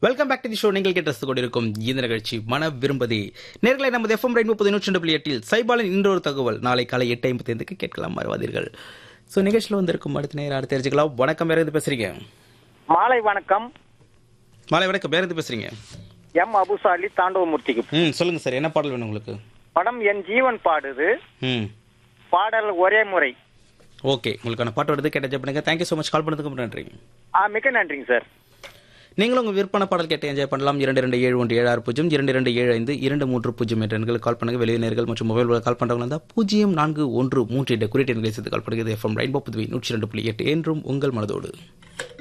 welcome back to the show நீங்கள் கேட்டு ரசித்துக் கொண்டிருக்கும் இந்த நிகழ்ச்சி மன விரும்பதி நேர்களை நமது எஃப்எம் ரெயின் முப்பது நூற்றி ரெண்டு புள்ளி எட்டில் சைபாலின் இன்னொரு தகவல் நாளை காலை எட்டு ஐம்பத்தி ஐந்துக்கு கேட்கலாம் மறவாதீர்கள் ஸோ நிகழ்ச்சியில் வந்திருக்கும் அடுத்த நேரம் அடுத்து தெரிஞ்சுக்கலாம் வணக்கம் வேற எது பேசுறீங்க மாலை வணக்கம் மாலை வணக்கம் வேற எது பேசுறீங்க எம் அபுசாலி தாண்டவமூர்த்திக்கு ம் சொல்லுங்க சார் என்ன பாடல் வேணும் உங்களுக்கு படம் என் ஜீவன் பாடுது ம் பாடல் ஒரே முறை ஓகே உங்களுக்கான பாட்டு வருது கேட்ட பண்ணுங்க தேங்க்யூ ஸோ மச் கால் பண்ணதுக்கு நன்றி ஆ மிக்க நன்றிங்க சார் நீங்களும் உங்கள் விற்பன பாடல் கேட்டு என்ஜாய் பண்ணலாம் இரண்டு ரெண்டு ஏழு ஒன்று ஏழு ஆறு பூஜ்ஜியம் இரண்டு ரெண்டு ஏழு ஐந்து இரண்டு மூன்று பூஜ்ஜியம் என்ற எண்களுக்கு கால் பண்ணுங்க வெளியினர்கள் மற்றும் மொபைல் கால் பண்ணுறவங்க இருந்தால் பூஜ்ஜியம் நான்கு ஒன்று மூன்று என்ற குறியீட்டு எண்களை சேர்த்து கால் பண்ணுகிறது எஃப்எம் ரெயின்போ புதுவை நூற்றி ரெண்டு புள்ளி எட்டு என்றும் உங்கள் மனதோடு